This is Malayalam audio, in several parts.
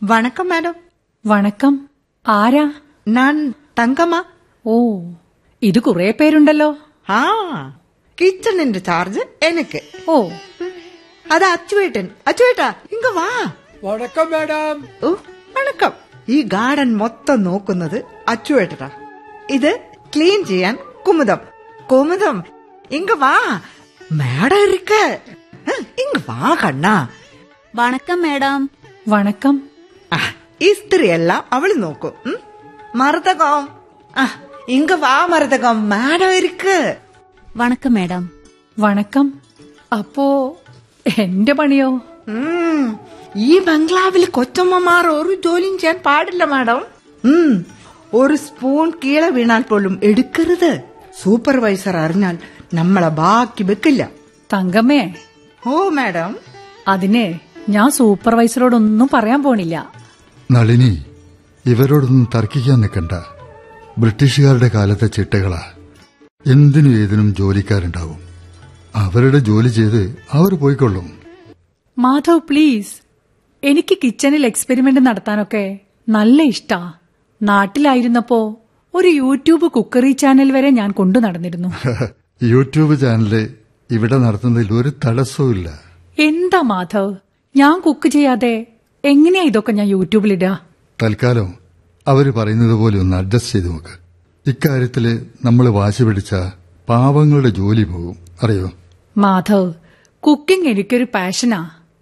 வணக்கம் மேடம் വണക്കം ആരാ நான் தங்கம்மா ഓ ഇത് കുറെ പേരുണ്ടല്ലോ ஆ கிச்சன் சார்ஜ் எனக்கு ഓ அது அச்சுவேட்டன் அச்சுவேட்டா இங்க வா വണക്കം മാഡം ഓ വണക്കം ഈ ഗാർഡൻ മൊത്തം നോക്കുന്നത് അച്ചുവേട്ടനാ ഇത് ക്ലീൻ ചെയ്യാൻ കുമുദം കുമുദം ഇങ്ങ വാ മേടം ഇരിക്ക ഇങ്ങ വാ കണ്ണാ வணக்கம் மேடம் വണക്കം ആ, ഇസ്ത്രി എല്ലാം അവള് നോക്കും ഉം? മരതകം ആ ഇങ്ങ വാ മരതകം മേടം ഇരിക്ക് வணக்கம் மேடம் വണക്കം അപ്പോ എന്റെ പണിയോ ഉം, ഈ ബംഗ്ലാവിൽ കൊച്ചമ്മമാർ ഒരു ജോലിയും ചെയ്യാൻ പാടില്ല മാഡം ഉം, ഒരു സ്പൂൺ കീഴെ വീണാൽ പോലും എടുക്കരുത് സൂപ്പർവൈസർ അറിഞ്ഞാൽ നമ്മളെ ബാക്കി വെക്കില്ല തങ്കമ്മേ ഓ മാഡം അതിന് ഞാൻ സൂപ്പർവൈസറോടൊന്നും പറയാൻ പോണില്ല നളിനി ഇവരോടൊന്നും തർക്കിക്കാൻ നിൽക്കണ്ട ബ്രിട്ടീഷുകാരുടെ കാലത്തെ ചിട്ടകളാ എന്തിനും ഏതിനും ജോലിക്കാരുണ്ടാവും അവരുടെ ജോലി ചെയ്ത് അവർ പോയിക്കൊള്ളും മാധവ് പ്ലീസ് എനിക്ക് കിച്ചണിൽ എക്സ്പെരിമെന്റ് നടത്താനൊക്കെ നല്ല ഇഷ്ടാ നാട്ടിലായിരുന്നപ്പോ ഒരു യൂട്യൂബ് കുക്കറി ചാനൽ വരെ ഞാൻ കൊണ്ടു നടന്നിരുന്നു യൂട്യൂബ് ചാനല് ഇവിടെ നടത്തുന്നതിൽ ഒരു തടസ്സവുമില്ല എന്താ മാധവ് ഞാൻ കുക്ക് ചെയ്യാതെ എങ്ങനെയാ ഇതൊക്കെ ഞാൻ യൂട്യൂബിലിടാ തൽക്കാലം അവര് പറയുന്നത് പോലെ ഒന്ന് അഡ്ജസ്റ്റ് ചെയ്ത് നോക്ക് ഇക്കാര്യത്തില് നമ്മൾ വാശി പിടിച്ച പാവങ്ങളുടെ ജോലി പോകും അറിയോ മാധവ് കുക്കിംഗ് എനിക്കൊരു പാഷനാ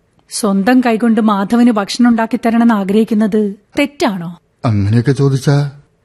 സ്വന്തം കൈകൊണ്ട് മാധവന് ഭക്ഷണം ഉണ്ടാക്കി തരണമെന്ന് ആഗ്രഹിക്കുന്നത് തെറ്റാണോ അങ്ങനെയൊക്കെ ചോദിച്ചാ